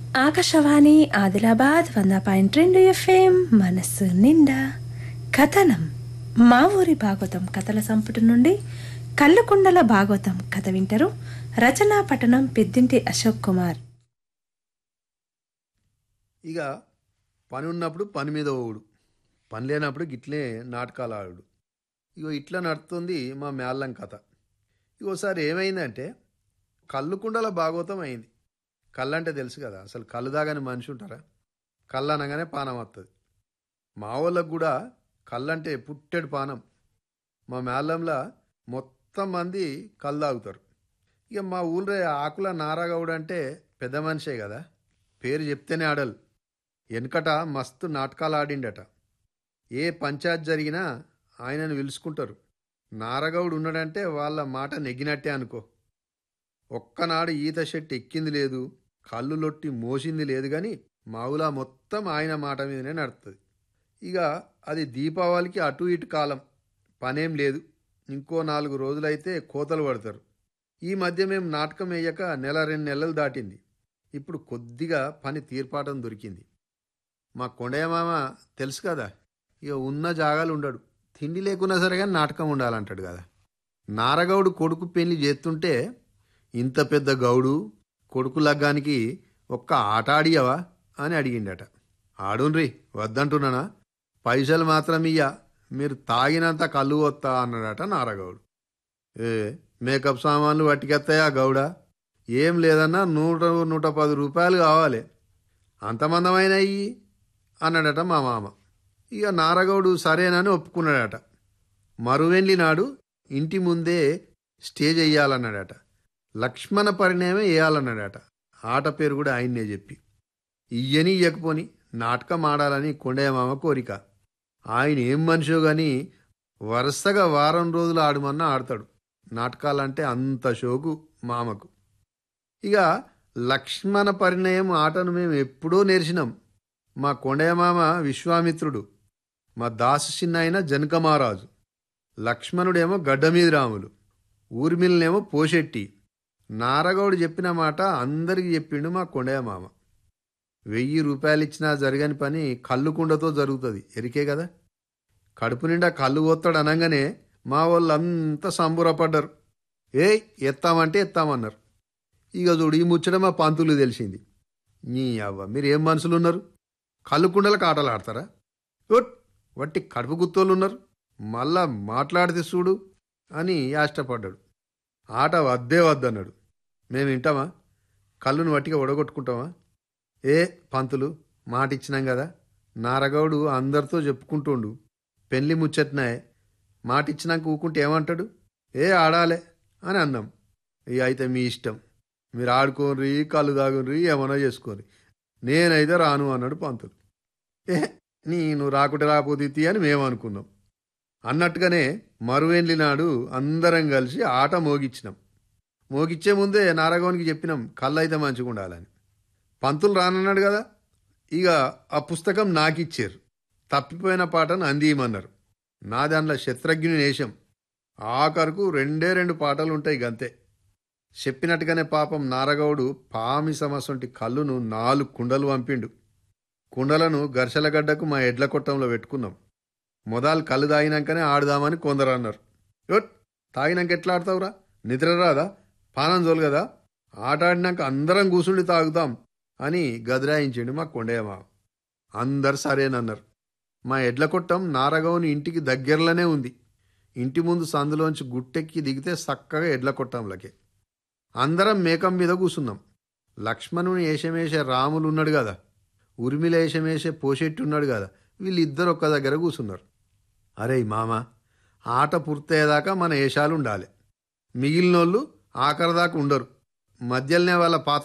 ఆకాశవాణి ఆదిలాబాద్ వంద పాయింట్ రెండు ఎఫ్ఎం మనస్సు నిండా కథనం మా ఊరి భాగవతం కథల సంపుటి నుండి కళ్ళకుండల భాగవతం కథ వింటారు రచనా పఠనం పెద్దింటి అశోక్ కుమార్ ఇక పని ఉన్నప్పుడు పని మీద ఓడు పని లేనప్పుడు గిట్లే నాటకాలు ఆడు ఇగో ఇట్లా నడుస్తుంది మా మేళ్ళం కథ ఇగోసారి ఏమైందంటే కళ్ళు కుండల భాగవతం అయింది కళ్ళు అంటే తెలుసు కదా అసలు కళ్ళు దాగానే మనిషి ఉంటారా కళ్ళు అనగానే పానం వస్తుంది మా వాళ్ళకు కూడా కళ్ళు అంటే పుట్టెడు పానం మా మేళ్ళంలో మొత్తం మంది కళ్ళు తాగుతారు ఇక మా ఊళ్ళో ఆకుల నారాగౌడ్ అంటే పెద్ద మనిషే కదా పేరు చెప్తేనే ఆడలు వెనకట మస్తు నాటకాలు ఆడిండట ఏ పంచాయత్ జరిగినా ఆయనను పిలుచుకుంటారు నారగౌడ్ ఉన్నాడంటే వాళ్ళ మాట నెగ్గినట్టే అనుకో ఒక్కనాడు ఈత చెట్టు ఎక్కింది లేదు కళ్ళు లొట్టి మోసింది లేదు కానీ మావులా మొత్తం ఆయన మాట మీదనే నడుస్తుంది ఇక అది దీపావళికి అటు ఇటు కాలం పనేం లేదు ఇంకో నాలుగు రోజులైతే కోతలు పడతారు ఈ మధ్య మేము నాటకం వేయక నెల రెండు నెలలు దాటింది ఇప్పుడు కొద్దిగా పని తీర్పాటం దొరికింది మా కొండయ్య మామ తెలుసు కదా ఇక ఉన్న జాగాలు ఉండడు తిండి లేకున్నా సరే కానీ నాటకం ఉండాలంటాడు కదా నారగౌడు కొడుకు పెళ్లి చేస్తుంటే ఇంత పెద్ద గౌడు కొడుకు లగ్గానికి ఒక్క ఆట ఆడియవా అని అడిగిండట ఆడున్రి వద్దంటున్నానా పైసలు మాత్రం ఇయ్య మీరు తాగినంత కళ్ళు వస్తా అన్నాడట నారగౌడు ఏ మేకప్ సామాన్లు పట్టుకెత్తాయా గౌడ ఏం లేదన్నా నూట నూట పది రూపాయలు కావాలి అంతమందమైన అయ్యి అన్నాడట మా మామ ఇక నారగౌడు సరేనని ఒప్పుకున్నాడట మరువెండ్లి నాడు ఇంటి ముందే స్టేజ్ వేయాలన్నాడట లక్ష్మణ పరిణయమే వేయాలన్నాడట ఆట పేరు కూడా ఆయన్నే చెప్పి ఇయ్యని ఇయ్యకపోని నాటకం ఆడాలని కొండయ్య మామ కోరిక ఆయన ఏం మనిషో గాని వరుసగా వారం రోజులు ఆడమన్నా ఆడతాడు నాటకాలంటే అంత షోకు మామకు ఇక లక్ష్మణ పరిణయం ఆటను మేము ఎప్పుడో నేర్చినాం మా కొండయ్య మామ విశ్వామిత్రుడు మా దాసు చిన్నాయన జనకమారాజు లక్ష్మణుడేమో గడ్డమీది రాములు ఊర్మిళనేమో పోషెట్టి నారగౌడు చెప్పిన మాట అందరికి చెప్పిండు మా కొండయ్య మామ వెయ్యి రూపాయలు ఇచ్చినా జరగని పని కళ్ళు కుండతో జరుగుతుంది ఎరికే కదా కడుపు నిండా కళ్ళు పోతాడు అనగానే మా వాళ్ళంతా సంబురపడ్డారు ఏయ్ ఎత్తామంటే ఎత్తామన్నారు ఇక చూడు ఈ ముచ్చట మా పంతులు తెలిసింది నీ అవ్వ మీరు ఏం మనుషులు ఉన్నారు కళ్ళు కుండలకు ఆటలు ఆడతారా ఒట్ వట్టి కడుపు గుత్తోళ్ళు ఉన్నారు మళ్ళా మాట్లాడితే చూడు అని యాష్టపడ్డాడు ఆట వద్దే వద్దన్నాడు మేము వింటామా కళ్ళును వట్టిగా ఒడగొట్టుకుంటామా ఏ పంతులు మాట ఇచ్చినాం కదా నారగౌడు అందరితో చెప్పుకుంటుండు పెళ్లి ముచ్చట్నాయే మాట ఇచ్చినాక ఊకుంటే ఏమంటాడు ఏ ఆడాలే అని అన్నాం ఇక అయితే మీ ఇష్టం మీరు ఆడుకోర్రి కళ్ళు తాగుర్రి ఏమన్నా చేసుకోర్రి నేనైతే రాను అన్నాడు పంతులు ఏ నేను రాకుంటే రాకపోతే అని మేము అనుకున్నాం అన్నట్టుగానే మరువేండ్లి నాడు అందరం కలిసి ఆట మోగిచ్చినాం మోగిచ్చే ముందే నారగౌనికి చెప్పినాం కళ్ళు అయితే మంచిగా ఉండాలని పంతులు రానన్నాడు కదా ఇక ఆ పుస్తకం నాకిచ్చారు తప్పిపోయిన పాటను అందియమన్నారు నా దాంట్లో శత్రుఘ్ని నేషం ఆఖరుకు రెండే రెండు పాటలు ఉంటాయి గంతే చెప్పినట్టుగానే పాపం నారగౌడు పామి సమస్వంటి కళ్ళును నాలుగు కుండలు పంపిండు కుండలను గర్షలగడ్డకు మా ఎడ్ల కొట్టంలో పెట్టుకున్నాం మొదలు కళ్ళు తాగినాకనే ఆడుదామని కొందరు అన్నారు యొట్ తాగినాక ఎట్లా ఆడతావురా నిద్ర రాదా పానం జోలు కదా ఆట ఆడినాక అందరం కూసుండి తాగుతాం అని గదిరాయించిండు మా కొండయ్యమ్మ అందరు సరేనన్నారు మా ఎడ్ల కొట్టం నారగౌని ఇంటికి దగ్గరలోనే ఉంది ఇంటి ముందు సందులోంచి గుట్టెక్కి దిగితే చక్కగా ఎడ్ల కొట్టంలకే అందరం మేకం మీద కూసున్నాం లక్ష్మణుని ఏషమేసే రాములు ఉన్నాడు కదా ఉర్మిల ఏషమేసే పోషెట్టి ఉన్నాడు కదా వీళ్ళిద్దరు ఒక్క దగ్గర కూసున్నారు అరే మామ ఆట పూర్తయ్యేదాకా మన ఏషాలు ఉండాలి మిగిలినోళ్ళు ఆఖరిదాకా ఉండరు మధ్యలోనే వాళ్ళ పాత్ర